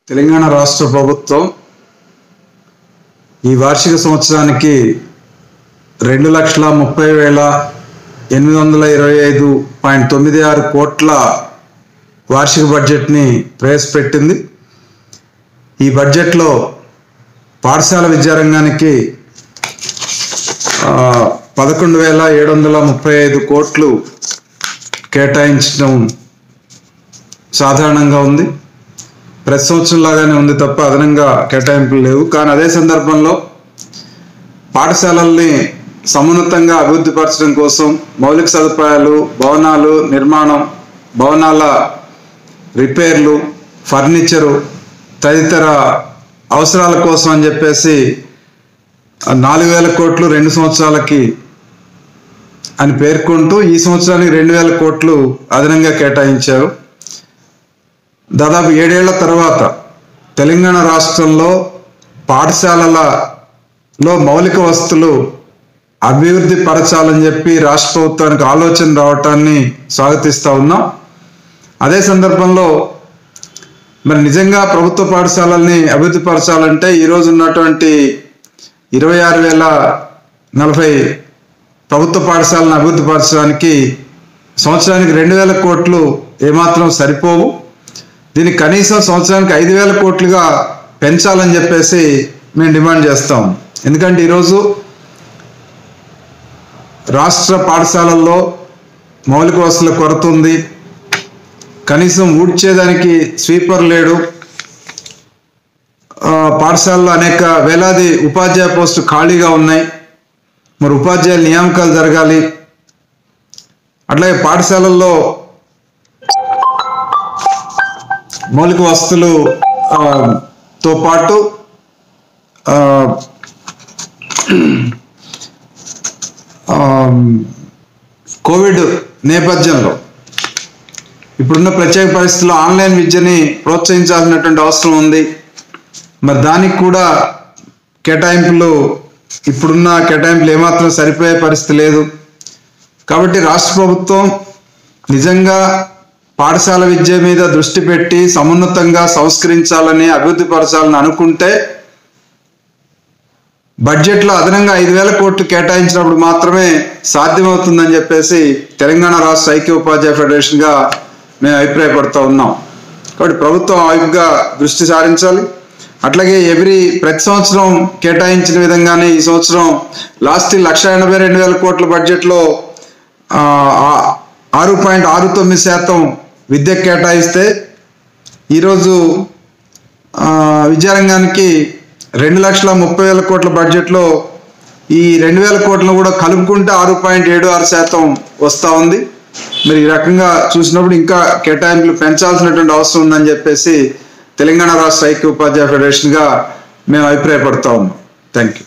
తెలంగాణ రాష్ట్ర ప్రభుత్వం ఈ వార్షిక సంవత్సరానికి రెండు లక్షల ముప్పై వేల ఎనిమిది వందల ఇరవై ఐదు పాయింట్ తొమ్మిది ఆరు కోట్ల వార్షిక బడ్జెట్ని ప్రవేశపెట్టింది ఈ బడ్జెట్లో పాఠశాల విద్యారంగానికి ఆ, పదకొండు వేల ఏడు వందల ముప్పై ఐదు కోట్లు కేటాయించడం సాధారణంగా ఉంది ప్రతి సంవత్సరం లాగానే ఉంది తప్ప అదనంగా కేటాయింపులు లేవు కానీ అదే సందర్భంలో పాఠశాలల్ని సమున్నతంగా అభివృద్ధి పరచడం కోసం మౌలిక సదుపాయాలు భవనాలు నిర్మాణం భవనాల రిపేర్లు ఫర్నిచరు తదితర అవసరాల కోసం అని చెప్పేసి నాలుగు వేల కోట్లు రెండు సంవత్సరాలకి అని పేర్కొంటూ ఈ సంవత్సరానికి రెండు వేల కోట్లు అదనంగా కేటాయించారు దాదాపు ఏడేళ్ల తర్వాత తెలంగాణ రాష్ట్రంలో పాఠశాలలలో మౌలిక వస్తువులు అభివృద్ధి పరచాలని చెప్పి రాష్ట్ర ప్రభుత్వానికి ఆలోచన రావటాన్ని స్వాగతిస్తా ఉన్నాం అదే సందర్భంలో మరి నిజంగా ప్రభుత్వ పాఠశాలల్ని అభివృద్ధి పరచాలంటే ఈరోజు ఉన్నటువంటి ఇరవై ఆరు వేల నలభై ప్రభుత్వ పాఠశాలను అభివృద్ధి పరచడానికి సంవత్సరానికి రెండు వేల కోట్లు ఏమాత్రం సరిపోవు దీనికి కనీసం సంవత్సరానికి ఐదు వేల కోట్లుగా పెంచాలని చెప్పేసి మేము డిమాండ్ చేస్తాం ఎందుకంటే ఈరోజు రాష్ట్ర పాఠశాలల్లో మౌలిక వసతుల కొరత ఉంది కనీసం ఊడ్చేదానికి స్వీపర్ లేడు ఆ, పాఠశాలలో అనేక వేలాది ఉపాధ్యాయ పోస్టు ఖాళీగా ఉన్నాయి మరి ఉపాధ్యాయుల నియామకాలు జరగాలి అట్లాగే పాఠశాలల్లో మౌలిక వసతులు ఆ, తో పాటు ఆ, ఆ, కోవిడ్ నేపథ్యంలో ఇప్పుడున్న ప్రత్యేక పరిస్థితుల్లో ఆన్లైన్ విద్యని ప్రోత్సహించాల్సినటువంటి అవసరం ఉంది మరి దానికి కూడా కేటాయింపులు ఇప్పుడున్న కేటాయింపులు ఏమాత్రం సరిపోయే పరిస్థితి లేదు కాబట్టి రాష్ట్ర ప్రభుత్వం నిజంగా పాఠశాల విద్య మీద దృష్టి పెట్టి సమున్నతంగా సంస్కరించాలని అభివృద్ధి పరచాలని అనుకుంటే బడ్జెట్లో అదనంగా ఐదు వేల కోట్లు కేటాయించినప్పుడు మాత్రమే సాధ్యమవుతుందని చెప్పేసి తెలంగాణ రాష్ట్ర ఐక్య ఉపాధ్యాయ ఫెడరేషన్గా మేము అభిప్రాయపడుతూ ఉన్నాం కాబట్టి ప్రభుత్వం ఆ వైపుగా దృష్టి సారించాలి అట్లాగే ఎవ్రీ ప్రతి సంవత్సరం కేటాయించిన విధంగానే ఈ సంవత్సరం లాస్ట్ లక్ష ఎనభై రెండు వేల కోట్ల బడ్జెట్లో ఆ, ఆ- ఆరు పాయింట్ ఆరు తొమ్మిది శాతం విద్యకు కేటాయిస్తే ఈరోజు ఆ, విద్యారంగానికి రెండు లక్షల ముప్పై వేల కోట్ల బడ్జెట్లో ఈ రెండు వేల కోట్లను కూడా కలుపుకుంటే ఆరు పాయింట్ ఏడు ఆరు శాతం వస్తూ ఉంది మరి ఈ రకంగా చూసినప్పుడు ఇంకా కేటాయింపులు పెంచాల్సినటువంటి అవసరం ఉందని చెప్పేసి తెలంగాణ రాష్ట్ర ఐక్య ఉపాధ్యాయ ఫెడరేషన్గా మేము అభిప్రాయపడతా ఉన్నాం థ్యాంక్ యూ